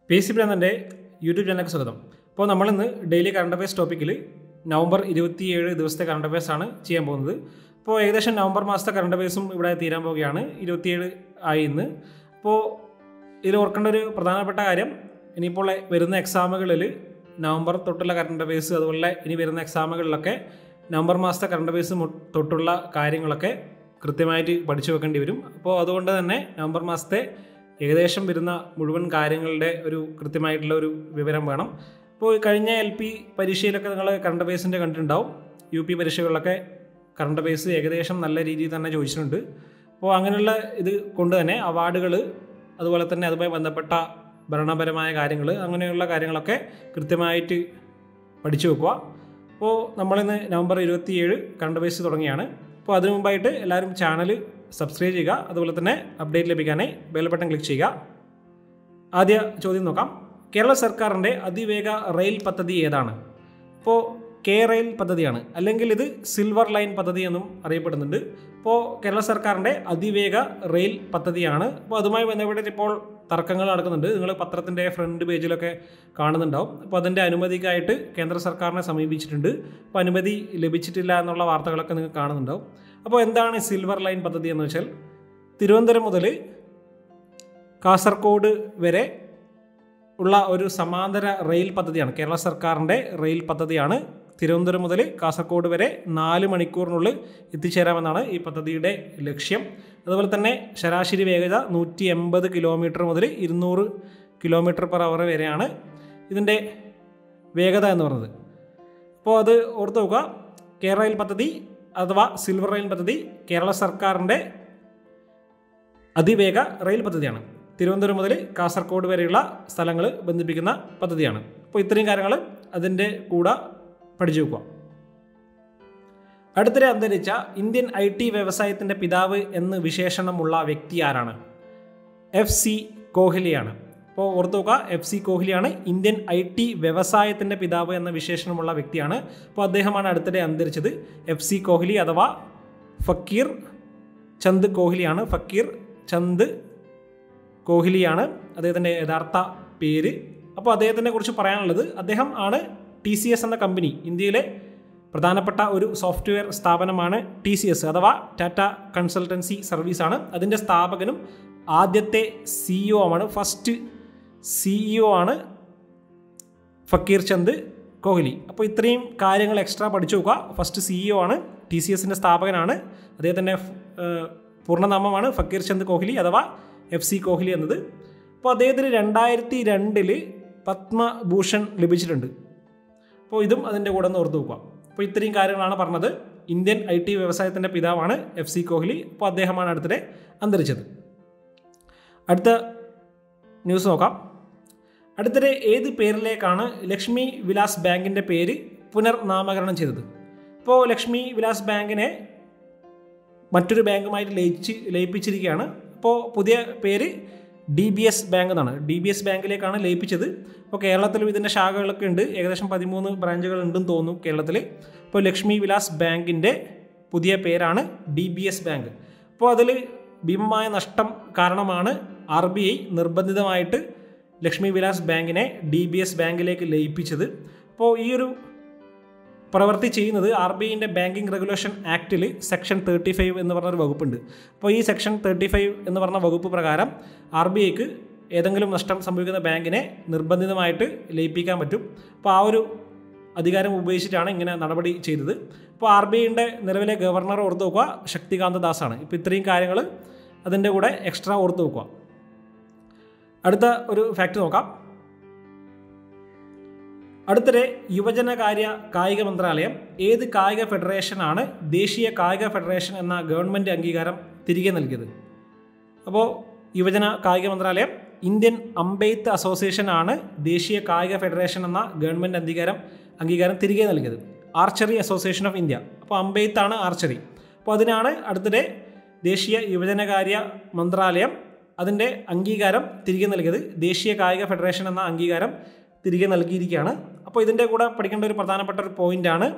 P C ബ്രാൻഡിൻ്റെ YouTube ചാനലിലേക്ക് സ്വാഗതം അപ്പോൾ നമ്മളിന്ന് ഡെയിലി കറണ്ട് അഫയേഴ്സ് ടോപ്പിക്കിൽ നവംബർ ഇരുപത്തിയേഴ് ദിവസത്തെ കറണ്ട് അഫയേഴ്സ് ആണ് ചെയ്യാൻ പോകുന്നത് അപ്പോൾ ഏകദേശം നവംബർ മാസത്തെ കറണ്ട് അഫയേഴ്സും ഇവിടെ തീരാൻ പോവുകയാണ് ഇരുപത്തിയേഴ് ആയി ഇന്ന് അപ്പോൾ ഇതിൽ ഓർക്കേണ്ട ഒരു പ്രധാനപ്പെട്ട കാര്യം ഇനിയിപ്പോൾ വരുന്ന എക്സാമുകളിൽ നവംബർ തൊട്ടുള്ള കറണ്ട് അഫയേഴ്സ് അതുപോലെ ഇനി വരുന്ന എക്സാമുകളിലൊക്കെ നവംബർ മാസത്തെ കറണ്ട് അഫയേഴ്സ് തൊട്ടുള്ള കാര്യങ്ങളൊക്കെ കൃത്യമായിട്ട് പഠിച്ചു വെക്കേണ്ടി വരും അപ്പോൾ അതുകൊണ്ട് തന്നെ നവംബർ മാസത്തെ ഏകദേശം വരുന്ന മുഴുവൻ കാര്യങ്ങളുടെ ഒരു കൃത്യമായിട്ടുള്ള ഒരു വിവരം വേണം ഇപ്പോൾ കഴിഞ്ഞ എൽ പി പരീക്ഷയിലൊക്കെ നിങ്ങൾ കറണ്ട് അഫയേഴ്സിൻ്റെ കണ്ടിട്ടുണ്ടാവും യു പി പരീക്ഷകളിലൊക്കെ കറണ്ട് അഫയേഴ്സ് ഏകദേശം നല്ല രീതിയിൽ തന്നെ ചോദിച്ചിട്ടുണ്ട് അപ്പോൾ അങ്ങനെയുള്ള ഇത് കൊണ്ട് തന്നെ അവാർഡുകൾ അതുപോലെ തന്നെ അതുമായി ബന്ധപ്പെട്ട ഭരണപരമായ കാര്യങ്ങൾ അങ്ങനെയുള്ള കാര്യങ്ങളൊക്കെ കൃത്യമായിട്ട് പഠിച്ചു വെക്കുക അപ്പോൾ നമ്മളിന്ന് നവംബർ ഇരുപത്തിയേഴ് കറണ്ട് അഫയേഴ്സ് തുടങ്ങിയാണ് അപ്പോൾ അതിനു മുമ്പായിട്ട് എല്ലാവരും ചാനൽ സബ്സ്ക്രൈബ് ചെയ്യുക അതുപോലെ തന്നെ അപ്ഡേറ്റ് ലഭിക്കാനായി ബെൽ ബട്ടൺ ക്ലിക്ക് ചെയ്യുക ആദ്യ ചോദ്യം നോക്കാം കേരള സർക്കാരിൻ്റെ അതിവേഗ റെയിൽ പദ്ധതി ഏതാണ് ഇപ്പോൾ കെ റെയിൽ പദ്ധതിയാണ് അല്ലെങ്കിൽ ഇത് സിൽവർ ലൈൻ പദ്ധതി എന്നും അറിയപ്പെടുന്നുണ്ട് ഇപ്പോൾ കേരള സർക്കാരിൻ്റെ അതിവേഗ റെയിൽ പദ്ധതിയാണ് അപ്പോൾ അതുമായി ബന്ധപ്പെട്ടിട്ട് ഇപ്പോൾ തർക്കങ്ങൾ നടക്കുന്നുണ്ട് നിങ്ങൾ പത്രത്തിൻ്റെ ഫ്രണ്ട് പേജിലൊക്കെ കാണുന്നുണ്ടാവും അപ്പോൾ അതിൻ്റെ അനുമതിക്കായിട്ട് കേന്ദ്ര സർക്കാരിനെ സമീപിച്ചിട്ടുണ്ട് അപ്പോൾ അനുമതി ലഭിച്ചിട്ടില്ല എന്നുള്ള വാർത്തകളൊക്കെ നിങ്ങൾക്ക് കാണുന്നുണ്ടാവും അപ്പോൾ എന്താണ് സിൽവർ ലൈൻ പദ്ധതി എന്ന് വെച്ചാൽ തിരുവനന്തപുരം മുതൽ കാസർഗോഡ് വരെ ഉള്ള ഒരു സമാന്തര റെയിൽ പദ്ധതിയാണ് കേരള സർക്കാരിൻ്റെ റെയിൽ പദ്ധതിയാണ് തിരുവനന്തപുരം മുതൽ കാസർഗോഡ് വരെ നാല് മണിക്കൂറിനുള്ളിൽ എത്തിച്ചേരാമെന്നാണ് ഈ പദ്ധതിയുടെ ലക്ഷ്യം അതുപോലെ തന്നെ ശരാശരി വേഗത നൂറ്റി എൺപത് കിലോമീറ്റർ മുതൽ ഇരുന്നൂറ് കിലോമീറ്റർ പെർ അവർ വരെയാണ് ഇതിൻ്റെ വേഗത എന്ന് പറയുന്നത് അപ്പോൾ അത് ഓർത്ത് നോക്കുക കേരള റെയിൽ പദ്ധതി അഥവാ സിൽവർ റെയിൽ പദ്ധതി കേരള സർക്കാരിൻ്റെ അതിവേഗ റെയിൽ പദ്ധതിയാണ് തിരുവനന്തപുരം മുതൽ കാസർഗോഡ് വരെയുള്ള സ്ഥലങ്ങൾ ബന്ധിപ്പിക്കുന്ന പദ്ധതിയാണ് അപ്പോൾ ഇത്രയും കാര്യങ്ങൾ അതിൻ്റെ കൂടെ പഠിച്ചു വെക്കുക അടുത്തിടെ അന്തരിച്ച ഇന്ത്യൻ ഐ ടി വ്യവസായത്തിൻ്റെ പിതാവ് എന്ന് വിശേഷണമുള്ള വ്യക്തി ആരാണ് എഫ് സി കോഹ്ലിയാണ് അപ്പോൾ ഓർത്തു നോക്കുക എഫ് സി കോഹ്ലിയാണ് ഇന്ത്യൻ ഐ ടി വ്യവസായത്തിൻ്റെ പിതാവ് എന്ന വിശേഷണമുള്ള വ്യക്തിയാണ് അപ്പോൾ അദ്ദേഹമാണ് അടുത്തിടെ അന്തരിച്ചത് എഫ് സി കോഹ്ലി അഥവാ ഫക്കീർ ചന്ദ് കോഹ്ലിയാണ് ഫക്കീർ ചന്ദ് കോഹ്ലിയാണ് അദ്ദേഹത്തിൻ്റെ യഥാർത്ഥ പേര് അപ്പോൾ അദ്ദേഹത്തിനെ കുറിച്ച് പറയാനുള്ളത് അദ്ദേഹം ആണ് ടി സി എസ് എന്ന കമ്പനി ഇന്ത്യയിലെ പ്രധാനപ്പെട്ട ഒരു സോഫ്റ്റ്വെയർ സ്ഥാപനമാണ് ടി സി എസ് അഥവാ ടാറ്റ കൺസൾട്ടൻസി സർവീസാണ് അതിൻ്റെ സ്ഥാപകനും ആദ്യത്തെ സിഇഒ ആണ് ഫസ്റ്റ് സിഇഒ ആണ് ഫക്കീർ ചന്ദ് കോഹ്ലി അപ്പോൾ ഇത്രയും കാര്യങ്ങൾ എക്സ്ട്രാ പഠിച്ചു നോക്കുക ഫസ്റ്റ് സിഇഒ ആണ് ടി സി എസിൻ്റെ സ്ഥാപകനാണ് അദ്ദേഹത്തിൻ്റെ പൂർണ്ണനാമമാണ് ഫക്കീർ ചന്ദ് കോഹ്ലി അഥവാ എഫ് സി കോഹ്ലി എന്നത് അപ്പോൾ അദ്ദേഹത്തിന് രണ്ടായിരത്തി രണ്ടിൽ പത്മഭൂഷൺ ലഭിച്ചിട്ടുണ്ട് അപ്പോൾ ഇതും അതിൻ്റെ കൂടെ ഒന്ന് ഓർത്ത് നോക്കുക അപ്പോൾ ഇത്രയും കാര്യങ്ങളാണ് പറഞ്ഞത് ഇന്ത്യൻ ഐ ടി വ്യവസായത്തിൻ്റെ പിതാവാണ് എഫ് സി കോഹ്ലി അപ്പോൾ അദ്ദേഹമാണ് അടുത്തിടെ അന്തരിച്ചത് അടുത്ത ന്യൂസ് നോക്കാം അടുത്തിടെ ഏത് പേരിലേക്കാണ് ലക്ഷ്മി വിലാസ് ബാങ്കിൻ്റെ പേര് പുനർനാമകരണം ചെയ്തത് ഇപ്പോൾ ലക്ഷ്മി വിലാസ് ബാങ്കിനെ മറ്റൊരു ബാങ്കുമായിട്ട് ലയിച്ച് ലയിപ്പിച്ചിരിക്കുകയാണ് അപ്പോൾ പുതിയ പേര് ഡി ബി എസ് ബാങ്ക് എന്നാണ് ഡി ബി എസ് ബാങ്കിലേക്കാണ് ലയിപ്പിച്ചത് അപ്പോൾ കേരളത്തിലും ഇതിൻ്റെ ശാഖകളൊക്കെ ഉണ്ട് ഏകദേശം പതിമൂന്ന് ബ്രാഞ്ചുകൾ ഉണ്ടെന്ന് തോന്നുന്നു കേരളത്തിൽ അപ്പോൾ ലക്ഷ്മി വിലാസ് ബാങ്കിൻ്റെ പുതിയ പേരാണ് ഡി ബി എസ് ബാങ്ക് അപ്പോൾ അതിൽ ഭീമമായ നഷ്ടം കാരണമാണ് ആർ ബി ഐ നിർബന്ധിതമായിട്ട് ലക്ഷ്മി വിലാസ് ബാങ്കിനെ ഡി ബി എസ് ബാങ്കിലേക്ക് ലയിപ്പിച്ചത് അപ്പോൾ ഈ ഒരു പ്രവൃത്തി ചെയ്യുന്നത് ആർ ബി ഐൻ്റെ ബാങ്കിങ് റെഗുലേഷൻ ആക്ടിൽ സെക്ഷൻ തേർട്ടി ഫൈവ് എന്ന് പറഞ്ഞൊരു വകുപ്പുണ്ട് അപ്പോൾ ഈ സെക്ഷൻ തേർട്ടി ഫൈവ് എന്ന് പറഞ്ഞ വകുപ്പ് പ്രകാരം ആർ ബി ഐക്ക് ഏതെങ്കിലും നഷ്ടം സംഭവിക്കുന്ന ബാങ്കിനെ നിർബന്ധിതമായിട്ട് ലയിപ്പിക്കാൻ പറ്റും അപ്പോൾ ആ ഒരു അധികാരം ഉപയോഗിച്ചിട്ടാണ് ഇങ്ങനെ നടപടി ചെയ്തത് അപ്പോൾ ആർ ബി ഐൻ്റെ നിലവിലെ ഗവർണർ ഓർത്ത് നോക്കുക ശക്തികാന്ത ദാസാണ് ഇപ്പോൾ ഇത്രയും കാര്യങ്ങൾ അതിൻ്റെ കൂടെ എക്സ്ട്രാ ഓർത്ത് നോക്കുക അടുത്ത ഒരു ഫാക്റ്റ് നോക്കാം അടുത്തിടെ യുവജനകാര്യ കായിക മന്ത്രാലയം ഏത് കായിക ഫെഡറേഷനാണ് ദേശീയ കായിക ഫെഡറേഷൻ എന്ന ഗവൺമെൻറ് അംഗീകാരം തിരികെ നൽകിയത് അപ്പോൾ യുവജന കായിക മന്ത്രാലയം ഇന്ത്യൻ അമ്പെയ്ത്ത് അസോസിയേഷൻ ആണ് ദേശീയ കായിക ഫെഡറേഷൻ എന്ന ഗവൺമെൻറ് അംഗീകാരം അംഗീകാരം തിരികെ നൽകിയത് ആർച്ചറി അസോസിയേഷൻ ഓഫ് ഇന്ത്യ അപ്പോൾ അമ്പെയ്ത്താണ് ആർച്ചറി അപ്പോൾ അതിനാണ് അടുത്തിടെ ദേശീയ യുവജനകാര്യ മന്ത്രാലയം അതിൻ്റെ അംഗീകാരം തിരികെ നൽകിയത് ദേശീയ കായിക ഫെഡറേഷൻ എന്ന അംഗീകാരം തിരികെ നൽകിയിരിക്കുകയാണ് അപ്പോൾ ഇതിൻ്റെ കൂടെ പഠിക്കേണ്ട ഒരു പ്രധാനപ്പെട്ട ഒരു പോയിൻ്റാണ്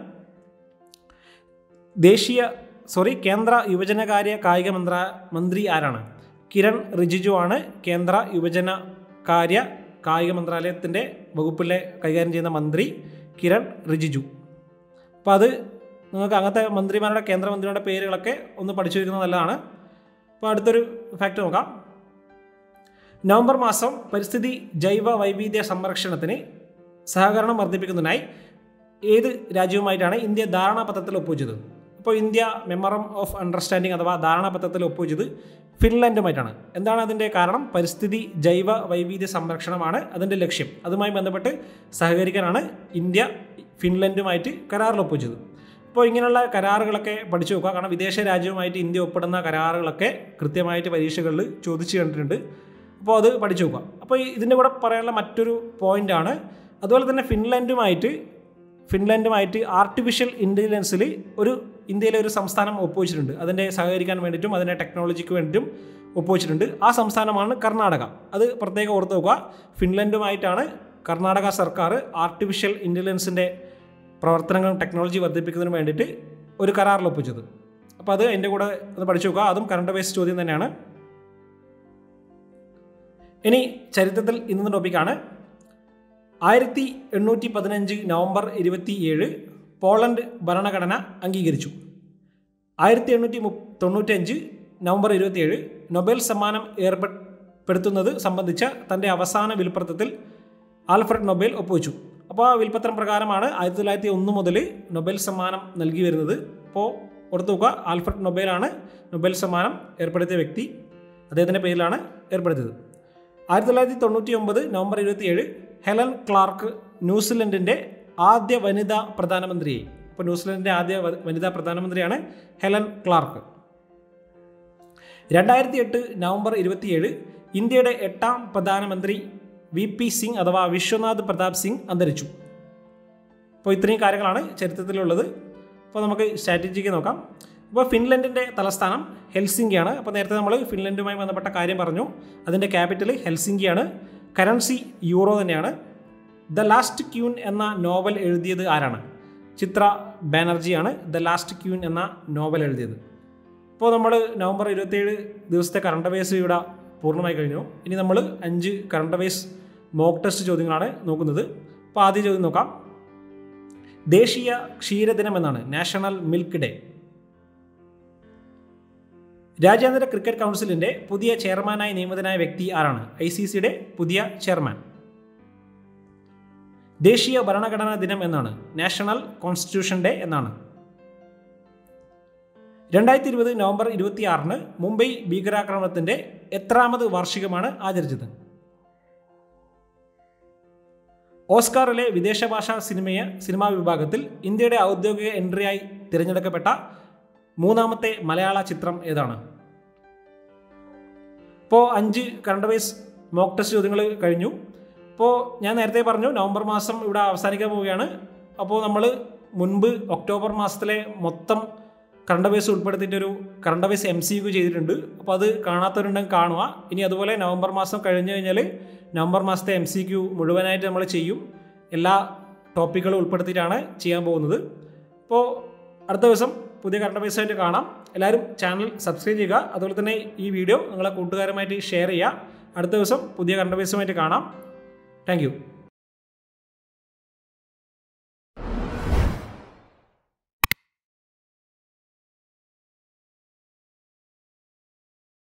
ദേശീയ സോറി കേന്ദ്ര യുവജനകാര്യ കായിക മന്ത്രാ മന്ത്രി ആരാണ് കിരൺ റിജിജു ആണ് കേന്ദ്ര യുവജന കാര്യ കായിക മന്ത്രാലയത്തിൻ്റെ വകുപ്പിലെ കൈകാര്യം ചെയ്യുന്ന മന്ത്രി കിരൺ റിജിജു അപ്പോൾ അത് നിങ്ങൾക്ക് അങ്ങനത്തെ മന്ത്രിമാരുടെ കേന്ദ്രമന്ത്രിയുടെ പേരുകളൊക്കെ ഒന്ന് പഠിച്ചു വയ്ക്കുന്നത് നല്ലതാണ് അപ്പോൾ അടുത്തൊരു ഫാക്റ്റ് നോക്കാം നവംബർ മാസം പരിസ്ഥിതി ജൈവ വൈവിധ്യ സംരക്ഷണത്തിന് സഹകരണം വർദ്ധിപ്പിക്കുന്നതിനായി ഏത് രാജ്യവുമായിട്ടാണ് ഇന്ത്യ ധാരണാപത്രത്തിൽ ഒപ്പുവെച്ചത് അപ്പോൾ ഇന്ത്യ മെമ്മറം ഓഫ് അണ്ടർസ്റ്റാൻഡിംഗ് അഥവാ ധാരണാപത്രത്തിൽ ഒപ്പുവെച്ചത് ഫിൻലാൻഡുമായിട്ടാണ് എന്താണ് അതിൻ്റെ കാരണം പരിസ്ഥിതി ജൈവ വൈവിധ്യ സംരക്ഷണമാണ് അതിൻ്റെ ലക്ഷ്യം അതുമായി ബന്ധപ്പെട്ട് സഹകരിക്കാനാണ് ഇന്ത്യ ഫിൻലൻഡുമായിട്ട് കരാറിൽ ഒപ്പുവെച്ചത് അപ്പോൾ ഇങ്ങനെയുള്ള കരാറുകളൊക്കെ പഠിച്ചു നോക്കുക കാരണം വിദേശ രാജ്യവുമായിട്ട് ഇന്ത്യ ഒപ്പിടുന്ന കരാറുകളൊക്കെ കൃത്യമായിട്ട് പരീക്ഷകളിൽ ചോദിച്ചു കണ്ടിട്ടുണ്ട് അപ്പോൾ അത് പഠിച്ചു നോക്കുക അപ്പോൾ ഇതിൻ്റെ കൂടെ പറയാനുള്ള മറ്റൊരു പോയിൻ്റാണ് അതുപോലെ തന്നെ ഫിൻലാൻഡുമായിട്ട് ഫിൻലാൻഡുമായിട്ട് ആർട്ടിഫിഷ്യൽ ഇൻ്റലിജൻസിൽ ഒരു ഇന്ത്യയിലെ ഒരു സംസ്ഥാനം ഒപ്പുവെച്ചിട്ടുണ്ട് അതിൻ്റെ സഹകരിക്കാൻ വേണ്ടിയിട്ടും അതിൻ്റെ ടെക്നോളജിക്ക് വേണ്ടിയിട്ടും ഒപ്പുവെച്ചിട്ടുണ്ട് ആ സംസ്ഥാനമാണ് കർണാടക അത് പ്രത്യേകം ഓർത്ത് നോക്കുക ഫിൻലാൻഡുമായിട്ടാണ് കർണാടക സർക്കാർ ആർട്ടിഫിഷ്യൽ ഇൻ്റലിജൻസിൻ്റെ പ്രവർത്തനങ്ങളും ടെക്നോളജി വർദ്ധിപ്പിക്കുന്നതിന് വേണ്ടിയിട്ട് ഒരു കരാറിൽ ഒപ്പിച്ചത് അപ്പോൾ അത് അതിൻ്റെ കൂടെ ഒന്ന് പഠിച്ചു നോക്കുക അതും കറണ്ട് ബേസ് ചോദ്യം തന്നെയാണ് ഇനി ചരിത്രത്തിൽ ഇന്നത്തെ ടോപ്പിക്കാണ് ആയിരത്തി എണ്ണൂറ്റി പതിനഞ്ച് നവംബർ ഇരുപത്തി ഏഴ് പോളണ്ട് ഭരണഘടന അംഗീകരിച്ചു ആയിരത്തി എണ്ണൂറ്റി മു തൊണ്ണൂറ്റഞ്ച് നവംബർ ഇരുപത്തിയേഴ് നൊബേൽ സമ്മാനം ഏർപ്പെടുത്തുന്നത് സംബന്ധിച്ച തൻ്റെ അവസാന വിൽപ്പത്രത്തിൽ ആൽഫ്രഡ് നൊബേൽ ഒപ്പുവെച്ചു അപ്പോൾ ആ വിൽപ്പത്രം പ്രകാരമാണ് ആയിരത്തി തൊള്ളായിരത്തി ഒന്ന് മുതൽ നൊബേൽ സമ്മാനം നൽകി വരുന്നത് അപ്പോൾ ഓർത്തു നോക്കുക ആൽഫ്രഡ് നൊബേലാണ് നൊബേൽ സമ്മാനം ഏർപ്പെടുത്തിയ വ്യക്തി അദ്ദേഹത്തിൻ്റെ പേരിലാണ് ഏർപ്പെടുത്തിയത് ആയിരത്തി തൊള്ളായിരത്തി തൊണ്ണൂറ്റി ഒമ്പത് നവംബർ ഇരുപത്തിയേഴ് ഹെലൻ ക്ലാർക്ക് ന്യൂസിലൻഡിൻ്റെ ആദ്യ വനിതാ പ്രധാനമന്ത്രിയായി അപ്പോൾ ന്യൂസിലൻഡിൻ്റെ ആദ്യ വ- വനിതാ പ്രധാനമന്ത്രിയാണ് ഹെലൻ ക്ലാർക്ക് രണ്ടായിരത്തി എട്ട് നവംബർ ഇരുപത്തിയേഴ് ഇന്ത്യയുടെ എട്ടാം പ്രധാനമന്ത്രി വി പി സിംഗ് അഥവാ വിശ്വനാഥ് പ്രതാപ് സിംഗ് അന്തരിച്ചു അപ്പോൾ ഇത്രയും കാര്യങ്ങളാണ് ചരിത്രത്തിലുള്ളത് അപ്പോൾ നമുക്ക് സ്ട്രാറ്റജിക്ക് നോക്കാം അപ്പോൾ ഫിൻലൻഡിൻ്റെ തലസ്ഥാനം ഹെൽസിങ്കിയാണ് അപ്പോൾ നേരത്തെ നമ്മൾ ഫിൻലൻഡുമായി ബന്ധപ്പെട്ട കാര്യം പറഞ്ഞു അതിൻ്റെ ക്യാപിറ്റൽ ഹെൽസിങ്കിയാണ് കറൻസി യൂറോ തന്നെയാണ് ദ ലാസ്റ്റ് ക്യൂൻ എന്ന നോവൽ എഴുതിയത് ആരാണ് ചിത്ര ബാനർജിയാണ് ദ ലാസ്റ്റ് ക്യൂൻ എന്ന നോവൽ എഴുതിയത് ഇപ്പോൾ നമ്മൾ നവംബർ ഇരുപത്തേഴ് ദിവസത്തെ കറണ്ട് അഫയേഴ്സ് ഇവിടെ പൂർണ്ണമായി കഴിഞ്ഞു ഇനി നമ്മൾ അഞ്ച് കറണ്ട് അഫയേഴ്സ് മോക്ക് ടെസ്റ്റ് ചോദ്യങ്ങളാണ് നോക്കുന്നത് അപ്പോൾ ആദ്യ ചോദ്യം നോക്കാം ദേശീയ ക്ഷീരദിനം എന്നാണ് നാഷണൽ മിൽക്ക് ഡേ രാജ്യാന്തര ക്രിക്കറ്റ് കൗൺസിലിന്റെ പുതിയ ചെയർമാനായി നിയമിതനായ വ്യക്തി ആരാണ് ഐ സി സിയുടെ പുതിയ ചെയർമാൻ ദേശീയ ഭരണഘടനാ ദിനം എന്നാണ് നാഷണൽ കോൺസ്റ്റിറ്റ്യൂഷൻ ഡേ എന്നാണ് രണ്ടായിരത്തി ഇരുപത് നവംബർ ഇരുപത്തിയാറിന് മുംബൈ ഭീകരാക്രമണത്തിന്റെ എത്രാമത് വാർഷികമാണ് ആചരിച്ചത് ഓസ്കാറിലെ വിദേശ ഭാഷാ സിനിമയ സിനിമാ വിഭാഗത്തിൽ ഇന്ത്യയുടെ ഔദ്യോഗിക എൻട്രിയായി തിരഞ്ഞെടുക്കപ്പെട്ട മൂന്നാമത്തെ മലയാള ചിത്രം ഏതാണ് ഇപ്പോൾ അഞ്ച് കറണ്ട് വൈസ് മോക്ക് ടെസ്റ്റ് ചോദ്യങ്ങൾ കഴിഞ്ഞു ഇപ്പോൾ ഞാൻ നേരത്തെ പറഞ്ഞു നവംബർ മാസം ഇവിടെ അവസാനിക്കാൻ പോവുകയാണ് അപ്പോൾ നമ്മൾ മുൻപ് ഒക്ടോബർ മാസത്തിലെ മൊത്തം കറണ്ട് വൈസ് ഉൾപ്പെടുത്തിയിട്ടൊരു current wise M C Q ചെയ്തിട്ടുണ്ട് അപ്പോൾ അത് കാണാത്തവരുണ്ടെങ്കിൽ കാണുക ഇനി അതുപോലെ നവംബർ മാസം കഴിഞ്ഞു കഴിഞ്ഞാൽ നവംബർ മാസത്തെ എം സി ക്യു മുഴുവനായിട്ട് നമ്മൾ ചെയ്യും എല്ലാ ടോപ്പിക്കുകളും ഉൾപ്പെടുത്തിയിട്ടാണ് ചെയ്യാൻ പോകുന്നത് അപ്പോൾ അടുത്ത ദിവസം പുതിയ കറണ്ട് അഫയേഴ്സായിട്ട് കാണാം എല്ലാവരും ചാനൽ സബ്സ്ക്രൈബ് ചെയ്യുക അതുപോലെ തന്നെ ഈ വീഡിയോ നിങ്ങളെ കൂട്ടുകാരുമായിട്ട് ഷെയർ ചെയ്യുക അടുത്ത ദിവസം പുതിയ കറണ്ട് അഫയേഴ്സുമായിട്ട് കാണാം താങ്ക്